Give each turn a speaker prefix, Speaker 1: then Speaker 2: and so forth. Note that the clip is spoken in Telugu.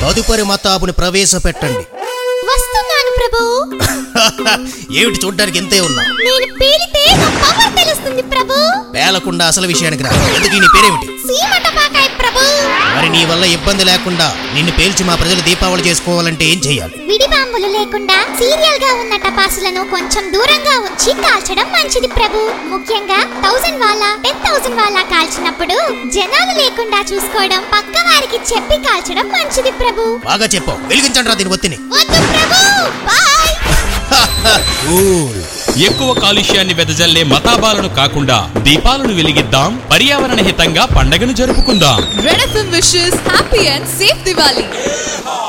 Speaker 1: తదుపరి మతాబుని ప్రవేశపెట్టండి
Speaker 2: వస్తున్నాను ప్రభు
Speaker 1: ఏమిటి చూడ్డానికి ఇంతే ఉన్నా
Speaker 2: నేను పేలితే నా పవర్ తెలుస్తుంది ప్రభు
Speaker 1: పేలకుండా అసలు విషయానికి రా ఎందుకు నీ పేరేమిటి
Speaker 2: సీమటపాకాయ ప్రభు
Speaker 1: మరి నీ వల్ల ఇబ్బంది లేకుండా నిన్ను పేల్చి మా ప్రజలు దీపావళి చేసుకోవాలంటే ఏం చేయాలి
Speaker 2: విడి బాంబులు లేకుండా సీరియల్ గా ఉన్న టపాసులను కొంచెం దూరంగా ఉంచి కాల్చడం మంచిది ప్రభు ముఖ్యంగా థౌసండ్ వాళ్ళ టెన్ థౌసండ్ వాళ్ళ కాల్చినప్పుడు జనాలు లేకుండా చూసుకోవడం పక్క వారికి చెప్పి కాల్చడం మంచిది ప్రభు
Speaker 1: బాగా చెప్పావు వెలిగించండి రా దీని ఒత్తిని
Speaker 2: వద్దు ప్రభు బాయ్
Speaker 1: కూల్
Speaker 3: ఎక్కువ కాలుష్యాన్ని వెదజల్లే మతాబాలను కాకుండా దీపాలను వెలిగిద్దాం పర్యావరణ హితంగా పండగను జరుపుకుందాం
Speaker 4: Red FM wishes happy and safe Diwali.